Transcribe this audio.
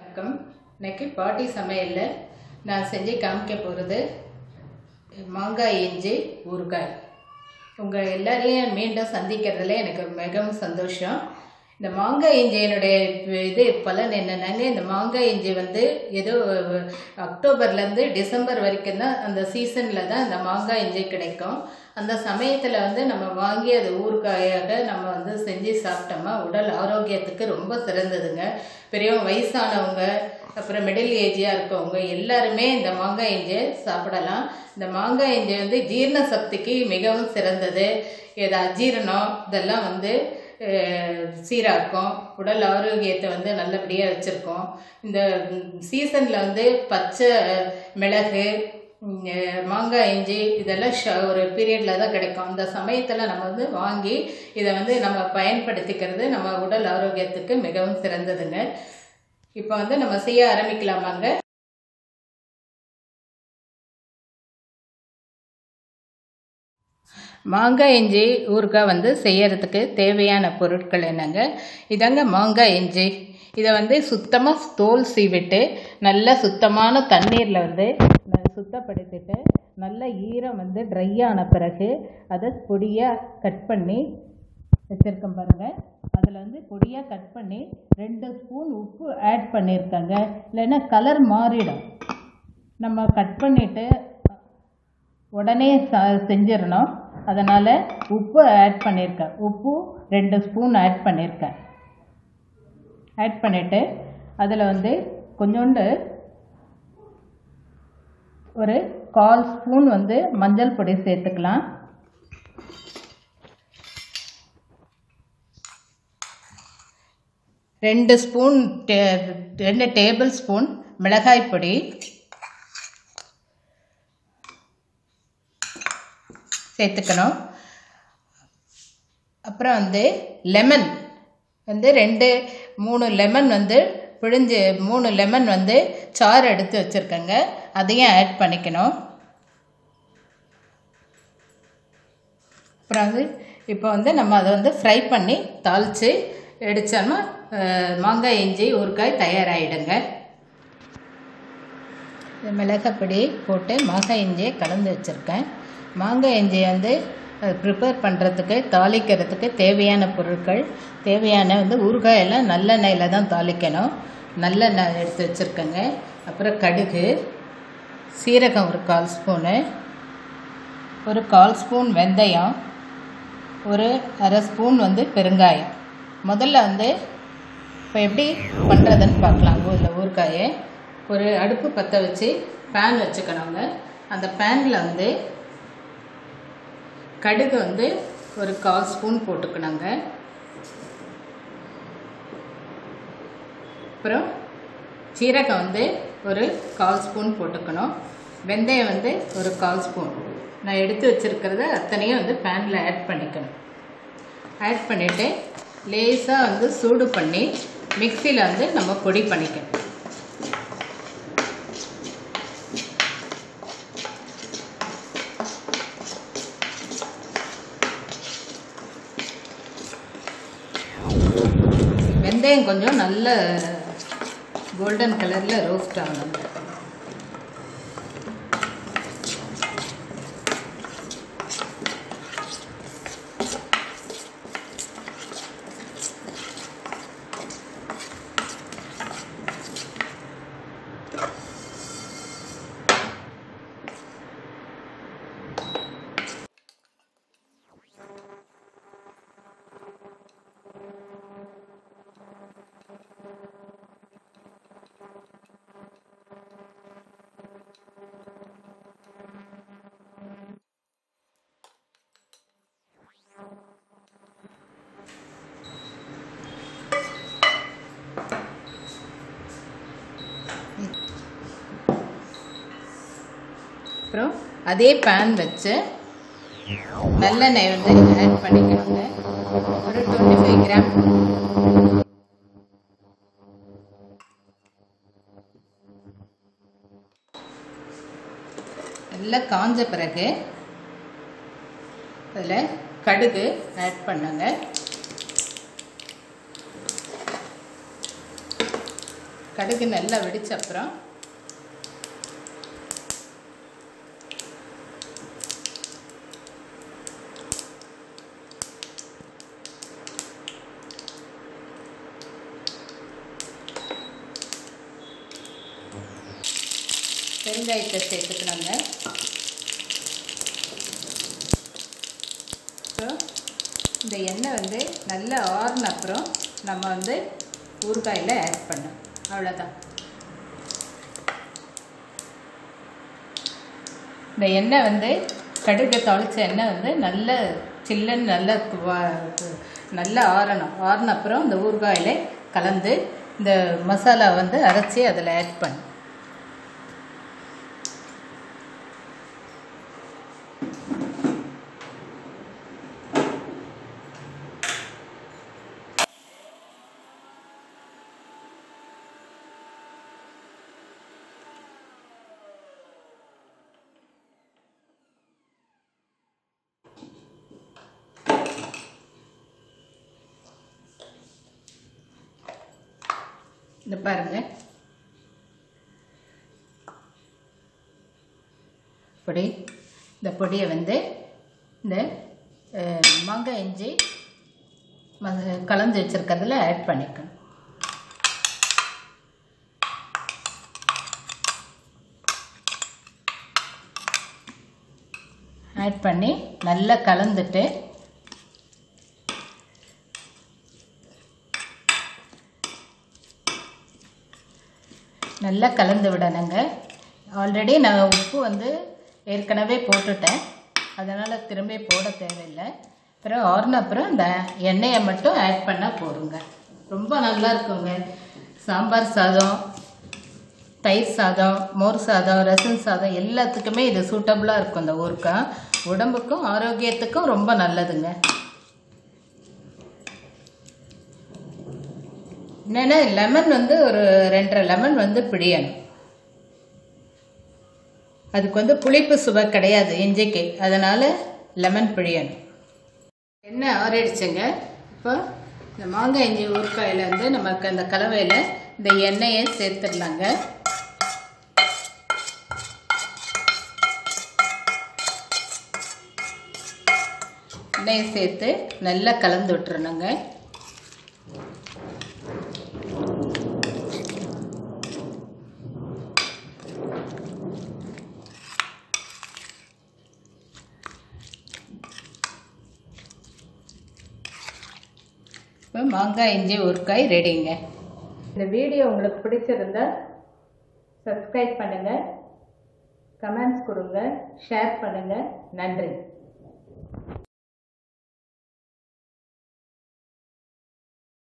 வணக்கம் இன்னைக்கு பாட்டி சமையலில் நான் செஞ்சு காமிக்க போகிறது மாங்காய் இஞ்சி ஊறுகாய் உங்கள் எல்லாரையும் மீண்டும் சந்திக்கிறதுல எனக்கு மிகவும் சந்தோஷம் இந்த மாங்காய் இஞ்சியினுடைய இது பலன் என்னென்னாங்க இந்த மாங்காய் இஞ்சி வந்து ஏதோ அக்டோபர்லேருந்து டிசம்பர் வரைக்கும் தான் அந்த சீசனில் தான் இந்த மாங்காய் இஞ்சி கிடைக்கும் அந்த சமயத்தில் வந்து நம்ம வாங்கி அது ஊறுகாயாக நம்ம வந்து செஞ்சு சாப்பிட்டோமா உடல் ஆரோக்கியத்துக்கு ரொம்ப சிறந்ததுங்க பெரியவங்க வயசானவங்க அப்புறம் மிடில் ஏஜியாக இருக்கவங்க எல்லாருமே இந்த மாங்காய் இஞ்சியை சாப்பிடலாம் இந்த மாங்காய் இஞ்சி வந்து ஜீரண சக்திக்கு மிகவும் சிறந்தது இது அஜீரணம் இதெல்லாம் வந்து சீராக்கும் உடல் ஆரோக்கியத்தை வந்து நல்லபடியாக வச்சுருக்கோம் இந்த சீசனில் வந்து பச்சை மிளகு மாங்காய் இஞ்சி இதெல்லாம் ஷ ஒரு பீரியடில் தான் கிடைக்கும் அந்த சமயத்தில் நம்ம வந்து வாங்கி இதை வந்து நம்ம பயன்படுத்திக்கிறது நம்ம உடல் ஆரோக்கியத்துக்கு மிகவும் சிறந்ததுங்க இப்போ வந்து நம்ம செய்ய ஆரம்பிக்கலாமாங்க மாங்காய் இஞ்சி ஊறுகாய் வந்து செய்யறதுக்கு தேவையான பொருட்கள் என்னங்க இதாங்க மாங்காய் இஞ்சி இதை வந்து சுத்தமாக தோல் சீவிட்டு நல்ல சுத்தமான தண்ணீரில் வந்து சுத்தப்படுத்திட்டு நல்ல ஈரம் வந்து ட்ரை ஆன பிறகு அதை பொடியாக கட் பண்ணி வச்சுருக்கேன் பாருங்கள் அதில் வந்து பொடியாக கட் பண்ணி ரெண்டு ஸ்பூன் உப்பு ஆட் பண்ணியிருக்காங்க இல்லைன்னா கலர் மாறிடும் நம்ம கட் பண்ணிவிட்டு உடனே ச செஞ்சிடணும் அதனால் உப்பு ஆட் பண்ணியிருக்கேன் உப்பு ரெண்டு ஸ்பூன் ஆட் பண்ணியிருக்கேன் ஆட் பண்ணிவிட்டு அதில் வந்து கொஞ்சோண்டு ஒரு கால் ஸ்பூன் வந்து மஞ்சள் பொடி சேர்த்துக்கலாம் ரெண்டு ஸ்பூன் ரெண்டு டேபிள் ஸ்பூன் மிளகாய் பொடி சேர்த்துக்கணும் அப்புறம் வந்து லெமன் வந்து ரெண்டு மூணு லெமன் வந்து பிழிஞ்சு மூணு லெமன் வந்து சாறு எடுத்து வச்சுருக்கேங்க அதையும் ஆட் பண்ணிக்கணும் அப்புறம் வந்து இப்போ வந்து நம்ம அதை வந்து ஃப்ரை பண்ணி தாளித்து எடுத்தோம்னா மாங்காய் இஞ்சி ஊறுகாய் தயாராகிடுங்க மிளகாப்பொடி போட்டு மாங்காய் இஞ்சியை கலந்து வச்சுருக்கேன் மாங்காய் இஞ்சி வந்து ப்ரிப்பேர் பண்ணுறதுக்கு தாளிக்கிறதுக்கு தேவையான பொருட்கள் தேவையான வந்து ஊறுகாயெல்லாம் நல்லெண்ணெயில் தான் தாளிக்கணும் நல்லெண்ணெய் எடுத்து வச்சுருக்கேங்க அப்புறம் கடுகு சீரகம் ஒரு கால் ஸ்பூனு ஒரு கால் ஸ்பூன் வெந்தயம் ஒரு அரை ஸ்பூன் வந்து பெருங்காயம் முதல்ல வந்து இப்போ எப்படி பண்ணுறதுன்னு பார்க்கலாம் ஊரில் ஊறுகாயை ஒரு அடுப்பு பற்ற வச்சு பேன் வச்சுக்கணுங்க அந்த பேனில் வந்து கடுகு வந்து ஒரு கால் ஸ்பூன் போட்டுக்கணுங்க அப்புறம் சீரகம் வந்து ஒரு கால் ஸ்பூன் போட்டுக்கணும் வெந்தயம் வந்து ஒரு கால் ஸ்பூன் நான் எடுத்து வச்சுருக்கிறத அத்தனையும் வந்து பேனில் ஆட் பண்ணிக்கணும் ஆட் பண்ணிவிட்டு லேசாக வந்து சூடு பண்ணி மிக்சியில் வந்து நம்ம பொடி பண்ணிக்கணும் வெந்தயம் கொஞ்சம் நல்ல கோல்டன் கலரில் ரோஸ்ட் ஆகணும் அப்புறம் அதே பேன் வச்சு நல்லெண்ணெய் வந்து ஆட் பண்ணிக்கணுங்க ஒரு டுவெண்ட்டி ஃபைவ் கிராம் நல்லா காஞ்ச பிறகு அதில் கடுகு ஆட் பண்ணுங்க கடுகு நல்லா வெடிச்ச அப்புறம் பெருங்காயத்தை சேர்த்துக்கலாங்க அப்புறம் இந்த எண்ணெய் வந்து நல்லா ஆறுன அப்புறம் நம்ம வந்து ஊறுகாயில் ஆட் பண்ணோம் அவ்வளோதான் இந்த எண்ணெய் வந்து கடுகு தாளித்த எண்ணெய் வந்து நல்ல சில்லுன்னு நல்ல நல்லா ஆறணும் ஆறின அப்புறம் இந்த ஊறுகாயில் கலந்து இந்த மசாலா வந்து அரைச்சி அதில் ஆட் பண்ணு இந்த பாருங்க பொடி இந்த பொடியை வந்து இந்த அஹ், மாங்காய் இஞ்சி ம- கலந்து வச்சுருக்கிறதுல ஆட் பண்ணிக்கணும் ஆட் பண்ணி நல்லா கலந்துட்டு நல்லா கலந்து விடணுங்க ஆல்ரெடி நான் உப்பு வந்து ஏற்கனவே போட்டுட்டேன் அதனால் திரும்பி போட தேவையில்லை அப்புறம் ஆறுன அப்புறம் இந்த எண்ணெயை மட்டும் ஆட் பண்ணால் போதுங்க ரொம்ப நல்லா இருக்குங்க சாம்பார் சாதம் தயிர் சாதம் மோர் சாதம் ரசம் சாதம் எல்லாத்துக்குமே இது சூட்டபுளாக இருக்கும் இந்த ஊறுகாய் உடம்புக்கும் ஆரோக்கியத்துக்கும் ரொம்ப நல்லதுங்க என்னென்னா லெமன் வந்து ஒரு ரெண்டரை லெமன் வந்து பிழியணும் அதுக்கு வந்து புளிப்பு சுவை கிடையாது இஞ்சிக்கு அதனால் லெமன் பிழியணும் எண்ணெய் ஆறிடுச்சுங்க இப்போ இந்த மாங்காய் இஞ்சி ஊறுகாயில் வந்து நமக்கு அந்த கலவையில் இந்த எண்ணெயை சேர்த்துடலாங்க எண்ணெயை சேர்த்து நல்லா கலந்து விட்டுறணுங்க இப்போ மாங்காய் இஞ்சி ஊறுகாய் ரெடிங்க இந்த வீடியோ உங்களுக்கு பிடிச்சிருந்தா சப்ஸ்கிரைப் பண்ணுங்கள் கமெண்ட்ஸ் கொடுங்க ஷேர் பண்ணுங்கள் நன்றி